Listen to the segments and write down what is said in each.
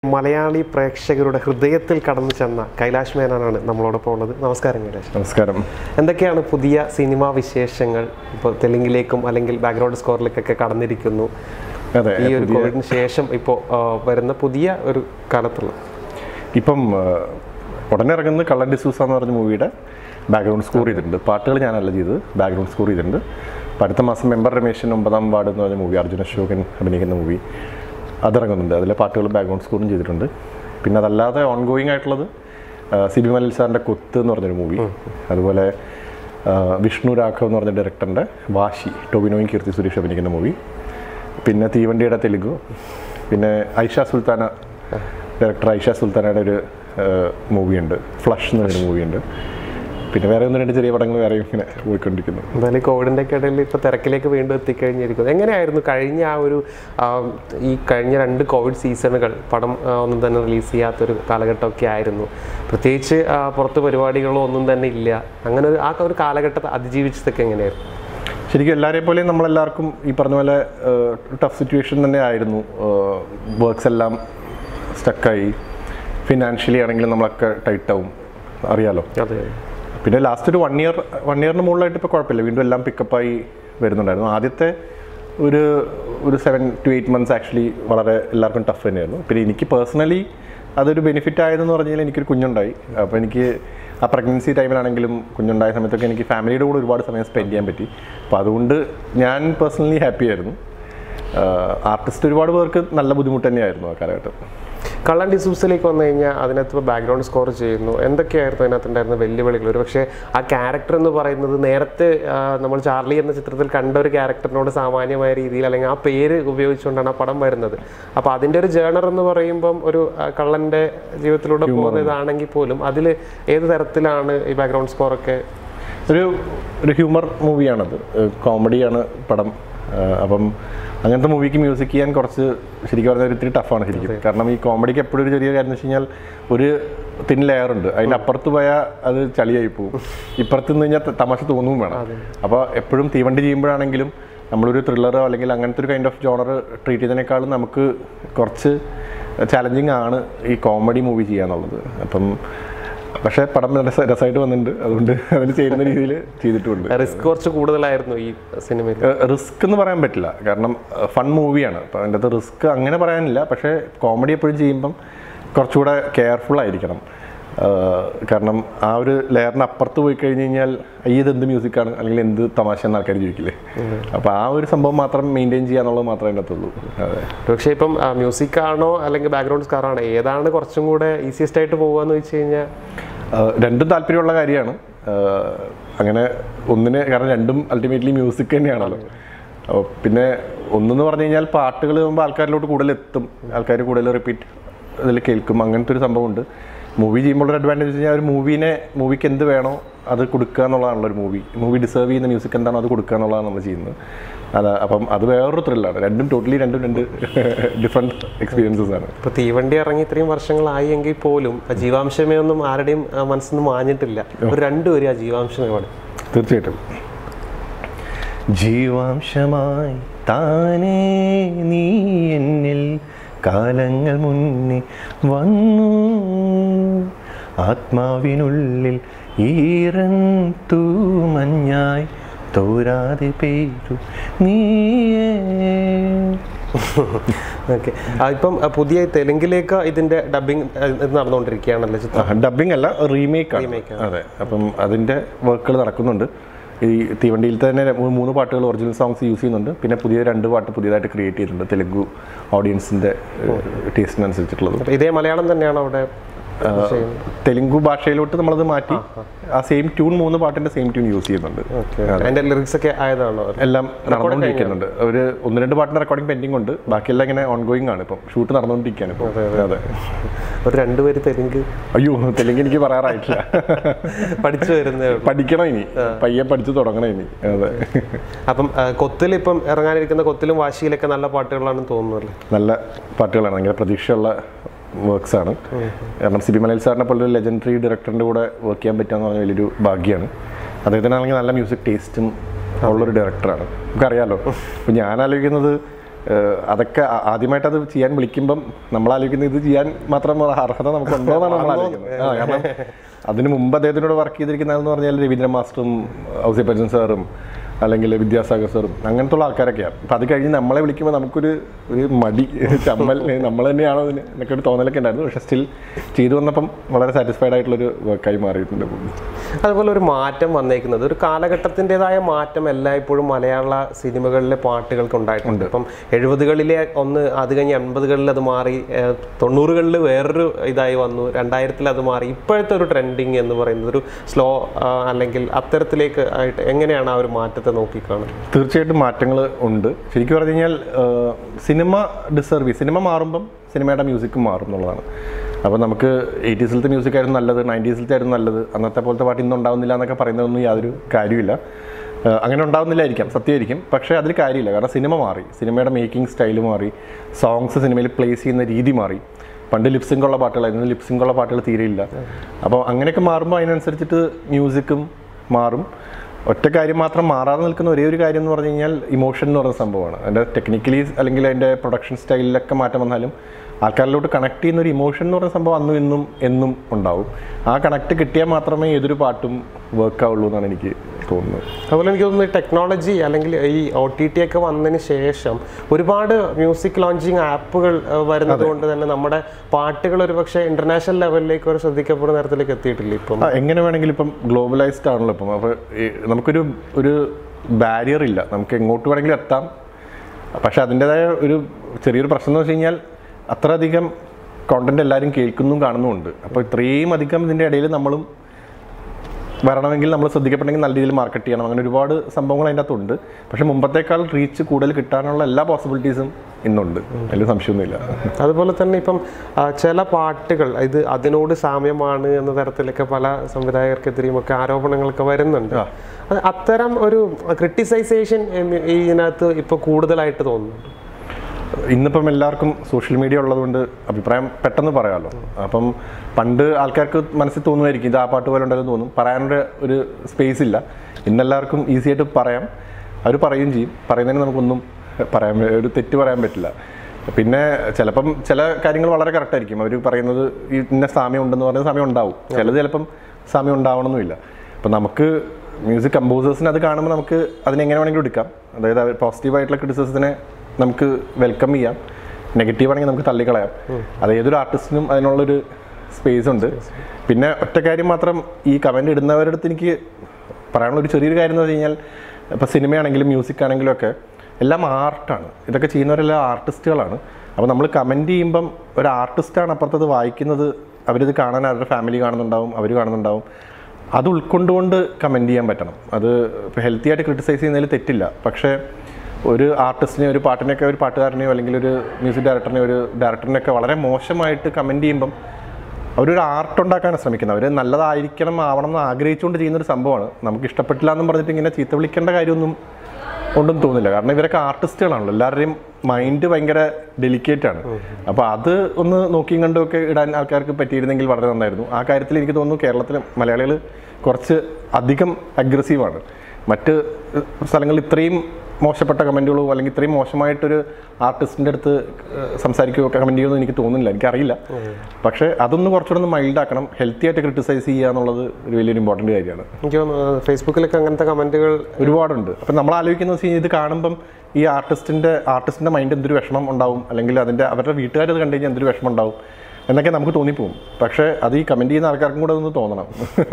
മലയാളി പ്രേക്ഷകരുടെ ഹൃദയത്തിൽ കടന്നു ചെന്ന കൈലാഷ് മേനോനാണ് നമ്മളോടൊപ്പം ഉള്ളത് നമസ്കാരം കൈലാഷ് നമസ്കാരം എന്തൊക്കെയാണ് പുതിയ സിനിമാ വിശേഷങ്ങൾ ഇപ്പോൾ തെലുങ്കിലേക്കും അല്ലെങ്കിൽ ബാക്ക്ഗ്രൗണ്ട് സ്കോറിലേക്കൊക്കെ കടന്നിരിക്കുന്നു അതെ ഈ ഒരു കോവിഡിന് ശേഷം ഇപ്പോൾ വരുന്ന പുതിയ ഒരു കാലത്തുള്ള ഇപ്പം ആ, ഉടനെ ഇറങ്ങുന്ന കള്ളൻ ഡിസൂസ എന്ന് പറഞ്ഞ മൂവിയുടെ ബാക്ക്ഗ്രൗണ്ട് സ്കോർ ചെയ്തിട്ടുണ്ട് പാട്ടുകൾ ഞാനല്ല ചെയ്തത് ബാക്ക്ഗ്രൗണ്ട് സ്കോർ ചെയ്തിട്ടുണ്ട് അപ്പം അടുത്ത മാസം മെമ്പർ രമേശൻ ഒമ്പതാം വാർഡ് എന്ന് പറഞ്ഞ മൂവി അർജുന അശോകൻ അഭിനയിക്കുന്ന മൂവി അതിറങ്ങുന്നുണ്ട് അതിലെ പാട്ടുകൾ ബാക്ക്ഗ്രൗണ്ട് സ്കോറും ചെയ്തിട്ടുണ്ട് പിന്നെ അതല്ലാതെ ഓൺ ഗോയിങ് ആയിട്ടുള്ളത് ആ, സി ബി മലൽ സാറിൻ്റെ കൊത്ത് എന്ന് പറഞ്ഞൊരു മൂവി അതുപോലെ ആ, വിഷ്ണു രാഘവ് എന്ന് പറഞ്ഞ ഡയറക്ടറിൻ്റെ വാശി ടൊബിനോയും കീർത്തി സുരേഷ് അഭിനയിക്കുന്ന മൂവി പിന്നെ തീവണ്ടിയുടെ തെലുഗു പിന്നെ ഐഷ സുൽത്താന ഡയറക്ടർ ഐഷ സുൽത്താനയുടെ ഒരു മൂവിയുണ്ട് ഫ്ലഷ് എന്ന് പറയുന്ന മൂവിയുണ്ട് പിന്നെ വേറെ ഒന്ന് രണ്ട് ചെറിയ പടങ്ങൾ വേറെ ഇങ്ങനെ പോയിക്കൊണ്ടിരിക്കുന്നു എന്തായാലും കോവിഡിൻ്റെ ഒക്കെ ഇടയിൽ ഇപ്പോൾ തിരക്കിലേക്ക് വീണ്ടും എത്തിക്കഴിഞ്ഞിരിക്കുന്നു എങ്ങനെയായിരുന്നു കഴിഞ്ഞ ആ ഒരു ആ, ഈ കഴിഞ്ഞ രണ്ട് കോവിഡ് സീസണുകൾ പടം ആ, ഒന്നും തന്നെ റിലീസ് ചെയ്യാത്തൊരു കാലഘട്ടമൊക്കെ ആയിരുന്നു പ്രത്യേകിച്ച് ആ, പുറത്ത് പരിപാടികളോ ഒന്നും തന്നെ ഇല്ല അങ്ങനെ ഒരു ആ ഒരു കാലഘട്ടത്തെ അതിജീവിച്ചതൊക്കെ എങ്ങനെയായിരുന്നു ശരിക്കും എല്ലാവരെയും പോലെ നമ്മളെല്ലാവർക്കും ഈ പറഞ്ഞ പോലെ ടഫ് സിറ്റുവേഷൻ തന്നെ ആയിരുന്നു വർക്ക്സ് എല്ലാം സ്റ്റക്കായി ഫിനാൻഷ്യലി ആണെങ്കിലും നമ്മളൊക്കെ ടൈറ്റ് ആവും അറിയാലോ അതെ പിന്നെ ലാസ്റ്റ് ഒരു വൺ ഇയർ വൺ ഇയറിന് മുകളിലായിട്ട് ഇപ്പോൾ കുഴപ്പമില്ല വീണ്ടും എല്ലാം പിക്കപ്പായി വരുന്നുണ്ടായിരുന്നു ആദ്യത്തെ ഒരു ഒരു seven to eight months actually വളരെ എല്ലാവർക്കും ടഫ് തന്നെയായിരുന്നു പിന്നെ എനിക്ക് പേഴ്സണലി അതൊരു ബെനിഫിറ്റ് ആയതെന്ന് പറഞ്ഞാൽ എനിക്കൊരു കുഞ്ഞുണ്ടായി അപ്പോൾ എനിക്ക് ആ പ്രഗ്നൻസി ടൈമിലാണെങ്കിലും കുഞ്ഞുണ്ടായ സമയത്തൊക്കെ എനിക്ക് ഫാമിലിയുടെ കൂടെ ഒരുപാട് സമയം സ്പെൻഡ് ചെയ്യാൻ പറ്റി അപ്പോൾ അതുകൊണ്ട് ഞാൻ പേഴ്സണലി ഹാപ്പി ആയിരുന്നു ആർട്ടിസ്റ്റ് ഒരുപാട് പേർക്ക് നല്ല ബുദ്ധിമുട്ട് തന്നെയായിരുന്നു ആ കാലഘട്ടം കള്ളൻ ഡിസൂസിലേക്ക് വന്നു കഴിഞ്ഞാൽ അതിനകത്ത് ഇപ്പോൾ ബാക്ക്ഗ്രൗണ്ട് സ്കോർ ചെയ്യുന്നു എന്തൊക്കെയായിരുന്നു അതിനകത്തുണ്ടായിരുന്ന വെല്ലുവിളികൾ ഒരു പക്ഷേ ആ ക്യാരക്ടർ എന്ന് പറയുന്നത് നേരത്തെ ആ, നമ്മൾ ചാർലി എന്ന ചിത്രത്തിൽ കണ്ട ഒരു ക്യാരക്ടറിനോട് സാമാന്യമായ രീതിയിൽ അല്ലെങ്കിൽ ആ പേര് ഉപയോഗിച്ചുകൊണ്ടാണ് ആ പടം വരുന്നത് അപ്പോൾ അതിൻ്റെ ഒരു ജേണർ എന്ന് പറയുമ്പം ഒരു ആ, കള്ളൻ്റെ ജീവിതത്തിലൂടെ പോകുന്നതാണെങ്കിൽ പോലും അതിൽ ഏത് തരത്തിലാണ് ഈ ബാക്ക്ഗ്രൗണ്ട് സ്കോറൊക്കെ ഒരു ഒരു ഹ്യൂമർ മൂവിയാണത് കോമഡിയാണ് പടം ആ, അപ്പം അങ്ങനത്തെ മൂവിക്ക് മ്യൂസിക് ചെയ്യാൻ കുറച്ച് ശരിക്കും പറഞ്ഞാൽ ഇത്തിരി ടഫാണ് ശരിക്കും കാരണം ഈ കോമഡിക്ക് എപ്പോഴും ഒരു ചെറിയ കാര്യം എന്ന് വെച്ച് കഴിഞ്ഞാൽ ഒരു തിൻ ലെയർ ഉണ്ട് അതിൻ്റെ അപ്പുറത്ത് പോയാൽ അത് ചളിയായി പോകും ഇപ്പുറത്ത് നിന്ന് കഴിഞ്ഞാൽ ത- തമാശ തോന്നും വേണം അപ്പോൾ എപ്പോഴും തീവണ്ടി ചെയ്യുമ്പോഴാണെങ്കിലും നമ്മളൊരു ത്രില്ലറോ അല്ലെങ്കിൽ അങ്ങനത്തെ ഒരു കൈൻഡ് ഓഫ് ജോണർ ട്രീറ്റ് ചെയ്തതിനേക്കാളും നമുക്ക് കുറച്ച് ചാലഞ്ചിങ് ആണ് ഈ കോമഡി മൂവി ചെയ്യാന്നുള്ളത് അപ്പം പക്ഷേ പടം രസ രസമായിട്ട് വന്നിട്ടുണ്ട് അതുകൊണ്ട് അതിന് ചേരുന്ന രീതിയിൽ ചെയ്തിട്ടുമുണ്ട് റിസ്ക് കുറച്ച് കൂടുതലായിരുന്നു ഈ സിനിമയിൽ റിസ്ക് എന്ന് പറയാൻ പറ്റില്ല കാരണം ഫൺ മൂവിയാണ് അപ്പോൾ അതിൻ്റെ അകത്ത് റിസ്ക് അങ്ങനെ പറയാനില്ല പക്ഷേ കോമഡി എപ്പോഴും ചെയ്യുമ്പം കുറച്ചുകൂടെ കെയർഫുൾ ആയിരിക്കണം ഏഹ് കാരണം ആ ഒരു ലെയറിന് അപ്പുറത്ത് പോയി കഴിഞ്ഞ് കഴിഞ്ഞാൽ "അയ്യ, ഇത് എന്ത് മ്യൂസിക്കാണ് അല്ലെങ്കിൽ എന്ത് തമാശ എന്ന് ആൾക്കാർ ചോദിക്കില്ലേ അപ്പോൾ ആ ഒരു സംഭവം മാത്രം മെയിൻറ്റെയിൻ ചെയ്യാന്നുള്ളത് മാത്രമേ അതിൻ്റെ അകത്തുള്ളൂ അതെ പക്ഷേ ഇപ്പം മ്യൂസിക് ആണോ അല്ലെങ്കിൽ ബാക്ക്ഗ്രൗണ്ട് സ്കോർ ആണോ ഏതാണ് കുറച്ചും കൂടെ ഈസിയസ്റ്റ് ആയിട്ട് പോകുകയെന്ന് വെച്ച് കഴിഞ്ഞാൽ ആഹ് രണ്ടും താല്പര്യമുള്ള കാര്യമാണ് ആഹ് അങ്ങനെ ഒന്നിന് കാരണം രണ്ടും അൾട്ടിമേറ്റ്ലി മ്യൂസിക് തന്നെയാണല്ലോ അപ്പൊ പിന്നെ ഒന്നെന്ന് പറഞ്ഞു കഴിഞ്ഞാൽ പാട്ടുകൾ ആകുമ്പോൾ ആൾക്കാരിലോട്ട് കൂടുതൽ എത്തും ആൾക്കാർ കൂടുതൽ റിപ്പീറ്റ് ഇതിൽ കേൾക്കും അങ്ങനത്തെ ഒരു സംഭവമുണ്ട് മൂവി ചെയ്യുമ്പോൾ ഒരു അഡ്വാൻറ്റേജ് വെച്ച് കഴിഞ്ഞാൽ ഒരു മൂവീനെ മൂവിക്ക് എന്ത് വേണോ അത് കൊടുക്കുക എന്നുള്ളതാണല്ലോ ഒരു മൂവി മൂവി ഡിസേർവ് ചെയ്യുന്ന മ്യൂസിക് എന്താണോ അത് കൊടുക്കുക എന്നുള്ളതാണ് നമ്മൾ ചെയ്യുന്നത് അതാ അപ്പം അത് വേറൊരു ത്രില്ലാണ് രണ്ടും ടോട്ടലി രണ്ടും രണ്ട് ഡിഫറെൻറ്റ് എക്സ്പീരിയൻസസ് ആണ് ഇപ്പൊ തീവണ്ടി ഇറങ്ങി ഇത്രയും വർഷങ്ങളായി എങ്കിൽ പോലും ആ ജീവാംശമേ ഒന്നും ആരുടെയും ആ, മനസ്സിൽ നിന്ന് മാഞ്ഞിട്ടില്ല ഒരു രണ്ടുപേരും ആ ജീവാംശമേ പാടും തീർച്ചയായിട്ടും ജീവാംശമായി താനേ നീ എന്നിൽ കാലങ്ങൾ മുന്നേ വന്നു ആത്മാവിനുള്ളിൽ ഈറൻ തൂമഞ്ഞായി തോരാതെ പെയ്തു നീയേ ഓക്കെ ഇപ്പം ആ, പുതിയ തെലുങ്കിലേക്ക് ഇതിന്റെ ഡബിങ് നടന്നുകൊണ്ടിരിക്കുകയാണല്ലോ ചിത്രം ഡബിങ് അല്ല റീമേക്ക് ആണ് അതെ അപ്പം അതിൻ്റെ വർക്കുകൾ നടക്കുന്നുണ്ട് ഈ തീവണ്ടിയിൽ തന്നെ മൂ- മൂന്ന് പാട്ടുകൾ ഒറിജിനൽ സോങ്സ് യൂസ് ചെയ്യുന്നുണ്ട് പിന്നെ പുതിയ രണ്ട് പാട്ട് പുതിയതായിട്ട് ക്രിയേറ്റ് ചെയ്തിട്ടുണ്ട് തെലുഗു ഓഡിയൻസിൻ്റെ ടേസ്റ്റിനനുസരിച്ചിട്ടുള്ളത് അപ്പൊ ഇതേ മലയാളം തന്നെയാണ് അവിടെ ചെയ്യുന്നത് തെലുങ്കു ഭാഷയിലോട്ട് നമ്മളത് മാറ്റി ആ സെയിം ട്യൂൺ മൂന്ന് പാട്ടിന്റെ സെയിം ട്യൂൺ യൂസ് ചെയ്യുന്നുണ്ട് അതിന്റെ ലിറിക്സ് ഒക്കെ ആയതാണോ എല്ലാം നടന്നുകൊണ്ടിരിക്കുന്നുണ്ട് ഒരു ഒന്ന് രണ്ട് പാട്ടിന്റെ റെക്കോർഡിംഗ് പെൻഡിങ് ഉണ്ട് ബാക്കിയെല്ലാം ഇങ്ങനെ ഓൺ ഗോയിങ് ആണ് ഇപ്പം ഷൂട്ട് നടന്നുകൊണ്ടിരിക്കുകയാണ് ഇപ്പം അതെ ഒരു രണ്ടുപേര് തെലുങ്ക് അയ്യോ തെലുങ്ക് എനിക്ക് പറയാറായിട്ടില്ല പഠിച്ചു വരുന്നേ ഉള്ളൂ പഠിക്കണം ഇനി പയ്യെ പഠിച്ചു തുടങ്ങണം ഇനി അതെ അപ്പം ആ, കൊത്തിൽ ഇപ്പം ഇറങ്ങാനിരിക്കുന്ന കൊത്തിലും വാശിയിലൊക്കെ നല്ല പാട്ടുകളാണെന്ന് തോന്നുന്നു അല്ലേ നല്ല പാട്ടുകളാണ് ഭയങ്കര പ്രതീക്ഷയുള്ള വർക്ക്സ് ആണ് കാരണം സിബി മലയിൽ സാറിനെ പോലെ ഒരു ലെജൻഡറി ഡയറക്ടറിൻ്റെ കൂടെ വർക്ക് ചെയ്യാൻ പറ്റുക എന്ന് പറഞ്ഞാൽ വലിയൊരു ഭാഗ്യമാണ് അദ്ദേഹത്തിനാണെങ്കിൽ നല്ല മ്യൂസിക് ടേസ്റ്റും ഉള്ളൊരു ഡയറക്ടറാണ് നമുക്കറിയാലോ അപ്പോൾ ഞാൻ ആലോചിക്കുന്നത് ഏഹ് അതൊക്കെ ആ- ആദ്യമായിട്ട് അത് ചെയ്യാൻ വിളിക്കുമ്പം നമ്മൾ ആലോചിക്കുന്നത് ഇത് ചെയ്യാൻ മാത്രം അർഹത നമുക്കുണ്ടോ എന്നാണ് നമ്മൾ ആലോചിക്കുന്നത് ആ കാരണം അതിന് മുമ്പ് അദ്ദേഹത്തിനോട് വർക്ക് ചെയ്തിരിക്കുന്നതെന്ന് പറഞ്ഞാൽ രവീന്ദ്രൻ മാസ്റ്ററും ഔസിപ്പച്ചൻ സാറും അല്ലെങ്കിൽ വിദ്യാസാഗർ സാറും അങ്ങനത്തെ ഉള്ള ആൾക്കാരൊക്കെയാണ് അപ്പം അത് കഴിഞ്ഞ് നമ്മളെ വിളിക്കുമ്പോൾ നമുക്കൊരു ഒരു മടി ചമ്മൽ നമ്മൾ തന്നെയാണോ ഇതിന് എന്നൊക്കെ ഒരു തോന്നലൊക്കെ ഉണ്ടായിരുന്നു പക്ഷെ സ്റ്റിൽ ചെയ്തു വന്നപ്പം വളരെ സാറ്റിസ്ഫൈഡ് ആയിട്ടുള്ളൊരു വർക്കായി മാറിയിട്ടുണ്ട് അതുപോലെ ഒരു മാറ്റം വന്നേക്കുന്നത് ഒരു കാലഘട്ടത്തിൻ്റെതായ മാറ്റം എല്ലായ്പ്പോഴും മലയാള സിനിമകളിലെ പാട്ടുകൾക്ക് ഉണ്ടായിട്ടുണ്ട് ഇപ്പം എഴുപതുകളിലെ ഒന്ന് അത് കഴിഞ്ഞ് എൺപതുകളിൽ അത് മാറി ഏഹ് തൊണ്ണൂറുകളിൽ വേറൊരു ഇതായി വന്നു രണ്ടായിരത്തിൽ അത് മാറി ഇപ്പോഴത്തെ ഒരു ട്രെൻഡിങ് എന്ന് പറയുന്നത് ഒരു സ്ലോ അല്ലെങ്കിൽ അത്തരത്തിലേക്ക് ആയിട്ട് എങ്ങനെയാണ് ആ ഒരു മാറ്റത്തെ നോക്കിക്കാണുന്നത് തീർച്ചയായിട്ടും മാറ്റങ്ങൾ ഉണ്ട് ശരിക്കും പറഞ്ഞു കഴിഞ്ഞാൽ ആഹ്, സിനിമ ഡിസർവ് ചെയ്യും സിനിമ മാറുമ്പം സിനിമയുടെ മ്യൂസിക്കും മാറും എന്നുള്ളതാണ് അപ്പോൾ നമുക്ക് എയ്റ്റീസിലത്തെ മ്യൂസിക് ആയിരുന്നു നല്ലത് നയൻറ്റീസിലത്തെ ആയിരുന്നു നല്ലത് അന്നത്തെ പോലത്തെ പാട്ട് ഇന്ന് ഉണ്ടാവുന്നില്ല എന്നൊക്കെ പറയുന്നതൊന്നും യാതൊരു കാര്യമില്ല ആഹ്, അങ്ങനെ ഉണ്ടാവുന്നില്ലായിരിക്കാം സത്യമായിരിക്കും പക്ഷേ അതിൽ കാര്യമില്ല കാരണം സിനിമ മാറി സിനിമയുടെ മേക്കിംഗ് സ്റ്റൈൽ മാറി സോങ്സ് സിനിമയിൽ പ്ലേസ് ചെയ്യുന്ന രീതി മാറി പണ്ട് ലിപ്സിംഗ് ഉള്ള പാട്ടുകളായിരുന്നു ലിപ്സിംഗ് ഉള്ള പാട്ടുകൾ തീരെയില്ല അപ്പോൾ അങ്ങനെയൊക്കെ മാറുമ്പോൾ അതിനനുസരിച്ചിട്ട് മ്യൂസിക്കും മാറും ഒറ്റ കാര്യം മാത്രം മാറാതെ നിൽക്കുന്ന ഒരേ ഒരു കാര്യം എന്ന് പറഞ്ഞു കഴിഞ്ഞാൽ ഇമോഷൻ എന്ന് പറയുന്ന സംഭവമാണ് അതിൻ്റെ ടെക്നിക്കലി അല്ലെങ്കിൽ അതിൻ്റെ പ്രൊഡക്ഷൻ സ്റ്റൈലിലൊക്കെ മാറ്റം വന്നാലും ആൾക്കാരിലോട്ട് കണക്ട് ചെയ്യുന്ന ഒരു ഇമോഷൻ എന്ന് പറയുന്ന സംഭവം അന്നും ഇന്നും എന്നും ഉണ്ടാവും ആ കണക്ട് കിട്ടിയാൽ മാത്രമേ ഏതൊരു പാട്ടും വർക്ക് ആവുള്ളൂ എന്നാണ് എനിക്ക് തോന്നുന്നത് അതുപോലെ എനിക്ക് തോന്നുന്നു ടെക്നോളജി അല്ലെങ്കിൽ ഈ ഒ ടി ടി ഒക്കെ വന്നതിന് ശേഷം ഒരുപാട് മ്യൂസിക് ലോഞ്ചിങ് ആപ്പുകൾ വരുന്നത് കൊണ്ട് തന്നെ നമ്മുടെ പാട്ടുകൾ ഒരു പക്ഷേ ഇന്റർനാഷണൽ ലെവലിലേക്ക് ഒരു ശ്രദ്ധിക്കപ്പെടുന്ന തരത്തിലേക്ക് എത്തിയിട്ടില്ല ഇപ്പം ആ, എങ്ങനെ വേണമെങ്കിലും ഇപ്പം ഗ്ലോബലൈസ്ഡ് ആണല്ലോ ഇപ്പം അപ്പോൾ നമുക്കൊരു ഒരു ബാരിയർ ഇല്ല നമുക്ക് എങ്ങോട്ട് വേണമെങ്കിലും എത്താം പക്ഷെ അതിൻ്റെതായ ഒരു ചെറിയൊരു പ്രശ്നം എന്ന് വെച്ച് കഴിഞ്ഞാൽ അത്രയധികം കോണ്ടന്റ് എല്ലാവരും കേൾക്കുന്നും കാണുന്നുമുണ്ട് അപ്പോൾ ഇത്രയും അധികം ഇതിൻ്റെ ഇടയിൽ നമ്മളും വരണമെങ്കിൽ നമ്മൾ ശ്രദ്ധിക്കപ്പെടെങ്കിൽ നല്ല രീതിയിൽ മാർക്കറ്റ് ചെയ്യണം അങ്ങനെ ഒരുപാട് സംഭവങ്ങൾ അതിൻ്റെ അകത്തുണ്ട് പക്ഷെ മുമ്പത്തേക്കാൾ റീച്ച് കൂടുതൽ കിട്ടാനുള്ള എല്ലാ പോസിബിലിറ്റീസും ഇന്നുണ്ട് അതിൽ സംശയമൊന്നുമില്ല അതുപോലെ തന്നെ ഇപ്പം ആ, ചില പാട്ടുകൾ ഇത് അതിനോട് സാമ്യമാണ് എന്ന തരത്തിലൊക്കെ പല സംവിധായകർക്കെതിരെയും ഒക്കെ ആരോപണങ്ങളൊക്കെ വരുന്നുണ്ട് അത് അത്തരം ഒരു ക്രിട്ടിസൈസേഷൻ ഇതിനകത്ത് ഇപ്പോൾ കൂടുതലായിട്ട് തോന്നുന്നുണ്ട് ഇന്നിപ്പം എല്ലാവർക്കും സോഷ്യൽ മീഡിയ ഉള്ളതുകൊണ്ട് അഭിപ്രായം പെട്ടെന്ന് പറയാമല്ലോ അപ്പം പണ്ട് ആൾക്കാർക്ക് മനസ്സിൽ തോന്നുമായിരിക്കും ഇത് ആ പാട്ട് പോലെ ഉണ്ടെന്ന് തോന്നും പറയാനൊരു ഒരു സ്പേസ് ഇല്ല ഇന്നെല്ലാവർക്കും ഈസി ആയിട്ട് പറയാം അവർ പറയുകയും ചെയ്യും പറയുന്നതിന് നമുക്കൊന്നും പറയാൻ വേ- ഒരു തെറ്റ് പറയാൻ പറ്റില്ല പിന്നെ ചിലപ്പം ചില കാര്യങ്ങൾ വളരെ കറക്റ്റ് ആയിരിക്കും അവർ പറയുന്നത് ഈ ഇന്ന സാമ്യം ഉണ്ടെന്ന് പറയുന്ന സാമ്യം ഉണ്ടാവും ചിലത് ചിലപ്പം സാമ്യം ഉണ്ടാവണമെന്നില്ല അപ്പം നമുക്ക് മ്യൂസിക് കമ്പോസേഴ്സിന് അത് കാണുമ്പോൾ നമുക്ക് അതിനെങ്ങനെ വേണമെങ്കിലും എടുക്കാം അതായത് പോസിറ്റീവായിട്ടുള്ള ക്രിറ്റിസിസത്തിനെ നമുക്ക് വെൽക്കം ചെയ്യാം നെഗറ്റീവ് ആണെങ്കിൽ നമുക്ക് തള്ളിക്കളയാം അത് ഏതൊരു ആർട്ടിസ്റ്റിനും അതിനുള്ളൊരു സ്പേസ് ഉണ്ട് പിന്നെ ഒറ്റ കാര്യം മാത്രം ഈ കമൻ്റ് ഇടുന്നവരുടെ അടുത്ത് എനിക്ക് പറയാനുള്ള ഒരു ചെറിയൊരു കാര്യം എന്ന് വെച്ച് കഴിഞ്ഞാൽ ഇപ്പോൾ സിനിമയാണെങ്കിലും മ്യൂസിക് ആണെങ്കിലും ഒക്കെ എല്ലാം ആർട്ടാണ് ഇതൊക്കെ ചെയ്യുന്നവരെല്ലാം ആർട്ടിസ്റ്റുകളാണ് അപ്പോൾ നമ്മൾ കമൻറ്റ് ചെയ്യുമ്പം ഒരു ആർട്ടിസ്റ്റാണ് അപ്പുറത്തത് വായിക്കുന്നത് അവരിത് കാണാൻ അവരുടെ ഫാമിലി കാണുന്നുണ്ടാവും അവർ കാണുന്നുണ്ടാവും അത് ഉൾക്കൊണ്ടുകൊണ്ട് കമൻറ്റ് ചെയ്യാൻ പറ്റണം അത് ഇപ്പോൾ ഹെൽത്തി ആയിട്ട് ക്രിട്ടിസൈസ് ചെയ്യുന്നതിൽ തെറ്റില്ല പക്ഷേ ഒരു ആർട്ടിസ്റ്റിനെ ഒരു പാട്ടിനെയൊക്കെ ഒരു പാട്ടുകാരനെയോ അല്ലെങ്കിൽ ഒരു മ്യൂസിക് ഡയറക്ടറിനെയോ ഒരു ഡയറക്ടറിനെയൊക്കെ വളരെ മോശമായിട്ട് കമൻറ്റ് ചെയ്യുമ്പം അവരൊരു ആർട്ട് ഉണ്ടാക്കാനാണ് ശ്രമിക്കുന്നത് അവർ നല്ലതായിരിക്കണം ആവണം എന്ന് ആഗ്രഹിച്ചുകൊണ്ട് ചെയ്യുന്ന ഒരു സംഭവമാണ് നമുക്ക് ഇഷ്ടപ്പെട്ടില്ല എന്നും പറഞ്ഞിട്ട് ഇങ്ങനെ ചീത്ത വിളിക്കേണ്ട കാര്യമൊന്നും ഉണ്ടെന്ന് തോന്നുന്നില്ല കാരണം ഇവരൊക്കെ ആർട്ടിസ്റ്റുകളാണല്ലോ എല്ലാവരുടെയും മൈൻഡ് ഭയങ്കര ഡെലിക്കേറ്റ് ആണ് അപ്പോൾ അത് ഒന്ന് നോക്കിയും കണ്ടുമൊക്കെ ഇടാൻ ആൾക്കാർക്ക് പറ്റിയിരുന്നെങ്കിൽ വളരെ നന്നായിരുന്നു ആ കാര്യത്തിൽ എനിക്ക് തോന്നുന്നു കേരളത്തിലെ മലയാളികൾ കുറച്ച് അധികം അഗ്രസീവാണ് മറ്റ് സ്ഥലങ്ങളിൽ ഇത്രയും മോശപ്പെട്ട കമൻറ്റുകളോ അല്ലെങ്കിൽ ഇത്രയും മോശമായിട്ടൊരു ആർട്ടിസ്റ്റിൻ്റെ അടുത്ത് സംസാരിക്കുകയോ കമൻറ്റ് ചെയ്യുമെന്ന് എനിക്ക് തോന്നുന്നില്ല എനിക്കറിയില്ല പക്ഷേ അതൊന്ന് കുറച്ചുകൂടെ ഒന്ന് മൈൽഡ് ആക്കണം ഹെൽത്തി ആയിട്ട് ക്രിട്ടിസൈസ് ചെയ്യുക എന്നുള്ളത് ഒരു വലിയൊരു ഇമ്പോർട്ടൻ്റ് കാര്യമാണ് എനിക്ക് തോന്നുന്നു ഫേസ്ബുക്കിലൊക്കെ അങ്ങനത്തെ കമന്റുകൾ ഒരുപാടുണ്ട് അപ്പം നമ്മൾ ആലോചിക്കുന്ന വെച്ച് കഴിഞ്ഞാൽ ഇത് കാണുമ്പം ഈ ആർട്ടിസ്റ്റിൻ്റെ ആർട്ടിസ്റ്റിൻ്റെ മൈൻഡ് എന്തൊരു വിഷമം ഉണ്ടാവും അല്ലെങ്കിൽ അതിൻ്റെ അവരുടെ വീട്ടുകാരത് കണ്ടു കഴിഞ്ഞാൽ എന്തൊരു വിഷമം ഉണ്ടാവും എന്നൊക്കെ നമുക്ക് തോന്നിപ്പോവും പക്ഷേ അത് ഈ കമൻറ്റ് ചെയ്യുന്ന ആൾക്കാർക്കും കൂടെ ഒന്ന് തോന്നണം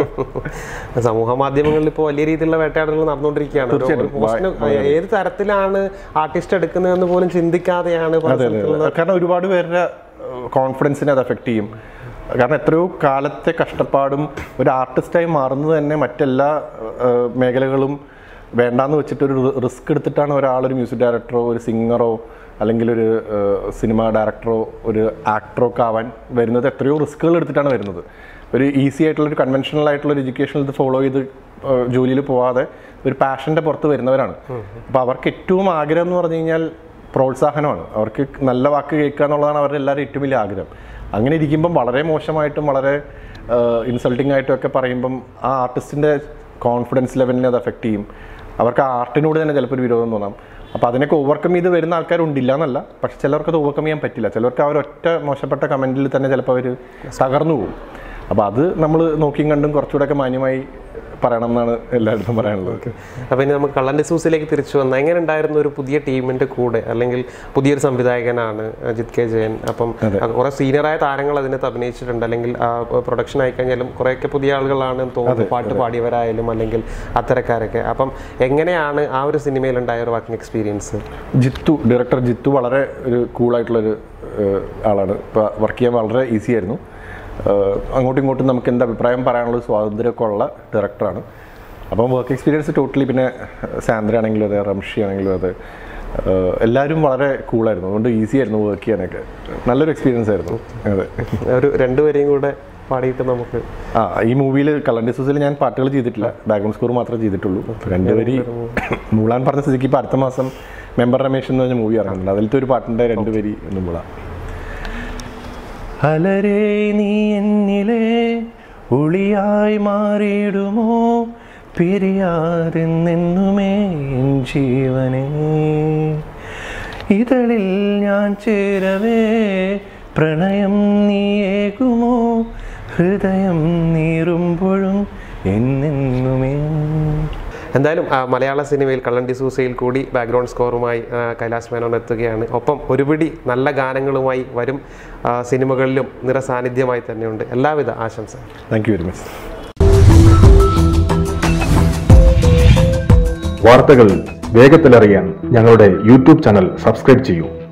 സമൂഹ മാധ്യമങ്ങളിൽ ഇപ്പോൾ വലിയ രീതിയിലുള്ള വേട്ടയാടലുകൾ നടന്നുകൊണ്ടിരിക്കുകയാണ് ഒരു- ഒരു തീർച്ചയായിട്ടും. പോസ്റ്റിന് ഏത് തരത്തിലാണ് ആർട്ടിസ്റ്റ് എടുക്കുന്നതെന്ന് പോലും ചിന്തിക്കാതെയാണ് പല അതെ അതെ സ്ഥലത്തുള്ള- അതെ. കാരണം ഒരുപാട് പേരുടെ കോൺഫിഡൻസിനെ അത് എഫക്റ്റ് ചെയ്യും കാരണം എത്രയോ കാലത്തെ കഷ്ടപ്പാടും ഒരു ആർട്ടിസ്റ്റായി മാറുന്നത് തന്നെ മറ്റെല്ലാ ഏഹ്, മേഖലകളും വേണ്ടാന്ന് വെച്ചിട്ട് ഒരു റിസ്ക് എടുത്തിട്ടാണ് ഒരാൾ ഒരു മ്യൂസിക് ഡയറക്ടറോ ഒരു സിംഗറോ അല്ലെങ്കിൽ ഒരു സിനിമ ഡയറക്ടറോ ഒരു ആക്ടറോ ഒക്കെ ആവാൻ വരുന്നത് എത്രയോ റിസ്കുകൾ എടുത്തിട്ടാണ് വരുന്നത് ഒരു ഈസി ആയിട്ടുള്ള ഒരു കൺവെൻഷണൽ ആയിട്ടുള്ള ഒരു എഡ്യൂക്കേഷൻ ഇത് ഫോളോ ചെയ്ത് ജോലിയിൽ പോവാതെ ഒരു പാഷൻ്റെ പുറത്ത് വരുന്നവരാണ് അപ്പോൾ അവർക്ക് ഏറ്റവും ആഗ്രഹം എന്ന് പറഞ്ഞു കഴിഞ്ഞാൽ പ്രോത്സാഹനമാണ് അവർക്ക് നല്ല വാക്ക് കേൾക്കുക എന്നുള്ളതാണ് അവരുടെ എല്ലാവരും ഏറ്റവും വലിയ ആഗ്രഹം അങ്ങനെ ഇരിക്കുമ്പം വളരെ മോശമായിട്ടും വളരെ ഇൻസൾട്ടിങ് ആയിട്ടും ഒക്കെ പറയുമ്പം ആ ആർട്ടിസ്റ്റിൻ്റെ കോൺഫിഡൻസ് ലെവലിനെ അത് എഫക്റ്റ് ചെയ്യും അവർക്ക് ആ ആർട്ടിനോട് തന്നെ ചിലപ്പോൾ ഒരു വിരോധം തോന്നാം അപ്പോൾ അതിനൊക്കെ ഓവർകം ചെയ്ത് വരുന്ന ആൾക്കാരുണ്ടില്ല എന്നല്ല പക്ഷെ ചിലർക്ക് അത് ഓവർകം ചെയ്യാൻ പറ്റില്ല ചിലർക്ക് അവർ ഒറ്റ മോശപ്പെട്ട കമൻറ്റിൽ തന്നെ ചിലപ്പോൾ അവർ തകർന്നു പോകും അപ്പോൾ അത് നമ്മൾ നോക്കിയും കണ്ടും കുറച്ചുകൂടെയൊക്കെ മാന്യമായി പറയണം എന്നാണ് എല്ലായിടത്തും പറയാനുള്ളത് അപ്പോൾ ഇനി നമുക്ക് കള്ളൻ ഡിസൂസിലേക്ക് തിരിച്ചു വന്നാൽ എങ്ങനെ ഉണ്ടായിരുന്നു ഒരു പുതിയ ടീമിന്റെ കൂടെ അല്ലെങ്കിൽ പുതിയൊരു സംവിധായകനാണ് അജിത് കെ ജയൻ അപ്പം കുറെ സീനിയറായ താരങ്ങൾ അതിനകത്ത് അഭിനയിച്ചിട്ടുണ്ട് അല്ലെങ്കിൽ പ്രൊഡക്ഷൻ ആയിക്കഴിഞ്ഞാലും കുറേയൊക്കെ പുതിയ ആളുകളാണ് തോന്നുന്നു പാട്ട് പാടിയവരായാലും അല്ലെങ്കിൽ അത്തരക്കാരൊക്കെ അപ്പം എങ്ങനെയാണ് ആ ഒരു സിനിമയിൽ ഉണ്ടായ ഒരു working experience Jithu director Jithu വളരെ ഒരു കൂളായിട്ടുള്ളൊരു ആളാണ് ഇപ്പോൾ വർക്ക് ചെയ്യാൻ വളരെ ഈസി ആയിരുന്നു ഏഹ് അങ്ങോട്ടും ഇങ്ങോട്ടും നമുക്ക് എന്ത് അഭിപ്രായം പറയാനുള്ള ഒരു സ്വാതന്ത്ര്യമൊക്കെ ഉള്ള ഡയറക്ടറാണ് അപ്പം വർക്ക് എക്സ്പീരിയൻസ് ടോട്ടലി പിന്നെ സാന്ദ്ര ആണെങ്കിലും അതെ റംഷി ആണെങ്കിലും അതെ ഏഹ് എല്ലാവരും വളരെ കൂളായിരുന്നു അതുകൊണ്ട് ഈസി ആയിരുന്നു വർക്ക് ചെയ്യാനൊക്കെ നല്ലൊരു എക്സ്പീരിയൻസ് ആയിരുന്നു അതെ ഒരു രണ്ടുപേരെയും കൂടെ പാടിയിട്ട് നമുക്ക് ആ ഈ മൂവിയിൽ കലണ്ടീസസിൽ ഞാൻ പാട്ടുകൾ ചെയ്തിട്ടില്ല ബാക്ക്ഗ്രൗണ്ട് സ്കോർ മാത്രമേ ചെയ്തിട്ടുള്ളൂ രണ്ടുപേരി മൂളാൻ പറഞ്ഞ സ്ഥിതിക്ക് ഇപ്പോൾ അടുത്ത മാസം മെമ്പർ രമേശ് എന്ന് പറഞ്ഞ മൂവി ഇറങ്ങുന്നുണ്ട് അതിലത്തെ ഒരു പാട്ടിൻ്റെ രണ്ടുപേരി എന്ന് മൂളാം അലരേ നീ എന്നിലെ ഒളിയായി മാറിയിടുമോ പിരിയാതെന്നെന്നുമേ എൻ ജീവനേ ഇതളിൽ ഞാൻ ചേരവേ പ്രണയം നീയേകുമോ ഹൃദയം നീറുമ്പോഴും എന്നെന്നുമേ എന്തായാലും ആ, മലയാള സിനിമയിൽ കള്ളൻ ഡിസൂസയിൽ കൂടി ബാക്ക്ഗ്രൗണ്ട് സ്കോറുമായി ആ, കൈലാസ് മേനോൻ എത്തുകയാണ് ഒപ്പം ഒരുപിടി നല്ല ഗാനങ്ങളുമായി വരും ആ, സിനിമകളിലും നിറസാന്നിധ്യമായി തന്നെയുണ്ട് എല്ലാവിധ ആശംസ താങ്ക് യു വെരി മച്ച് വാർത്തകൾ വേഗത്തിലറിയാൻ ഞങ്ങളുടെ യൂട്യൂബ് ചാനൽ സബ്സ്ക്രൈബ് ചെയ്യൂ